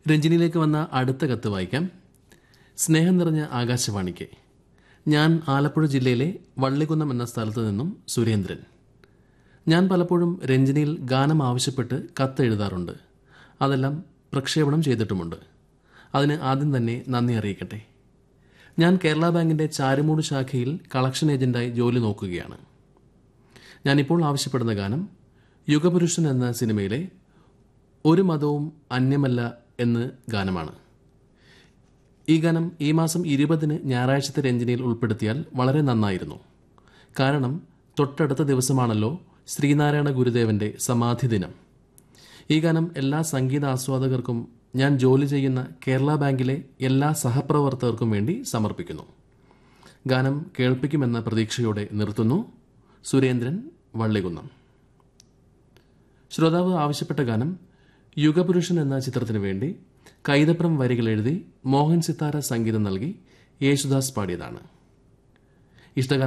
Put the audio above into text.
രഞ്ജിനിയിലേക്ക് വന്ന അടുത്ത കത്ത് വായിക്കാം സ്നേഹം നിറഞ്ഞ ആകാശവാണിക്ക് ഞാൻ ആലപ്പുഴ ജില്ലയിലെ വള്ളികുന്നം എന്ന സ്ഥലത്ത് നിന്നും സുരേന്ദ്രൻ ഞാൻ പലപ്പോഴും രഞ്ജിനിയിൽ ഗാനം ആവശ്യപ്പെട്ട് കത്ത് എഴുതാറുണ്ട് അതെല്ലാം പ്രക്ഷേപണം ചെയ്തിട്ടുമുണ്ട് അതിന് ആദ്യം തന്നെ നന്ദി അറിയിക്കട്ടെ ഞാൻ കേരള ബാങ്കിന്റെ ചാരുമൂട് ശാഖയിൽ കളക്ഷൻ ഏജന്റായി ജോലി നോക്കുകയാണ് ഞാനിപ്പോൾ ആവശ്യപ്പെടുന്ന ഗാനം യുഗപുരുഷൻ എന്ന സിനിമയിലെ ഒരു മതവും അന്യമല്ല എന്ന് ഗാനമാണ് ഈ ഗാനം ഈ മാസം ഇരുപതിന് ഞായറാഴ്ചത്തെ രഞ്ജനിയിൽ ഉൾപ്പെടുത്തിയാൽ വളരെ നന്നായിരുന്നു കാരണം തൊട്ടടുത്ത ദിവസമാണല്ലോ ശ്രീനാരായണ ഗുരുദേവന്റെ സമാധി ദിനം ഈ ഗാനം എല്ലാ സംഗീത ആസ്വാദകർക്കും ഞാൻ ജോലി ചെയ്യുന്ന കേരള ബാങ്കിലെ എല്ലാ സഹപ്രവർത്തകർക്കും വേണ്ടി സമർപ്പിക്കുന്നു ഗാനം കേൾപ്പിക്കുമെന്ന പ്രതീക്ഷയോടെ നിർത്തുന്നു സുരേന്ദ്രൻ വള്ളികുന്നം ശ്രോതാവ് ആവശ്യപ്പെട്ട ഗാനം യുഗപുരുഷൻ എന്ന ചിത്രത്തിനു വേണ്ടി കൈതപ്രം വരികൾ എഴുതി മോഹൻ സിത്താര സംഗീതം നൽകി യേശുദാസ് പാടിയതാണ് ഇഷ്ടഗാനം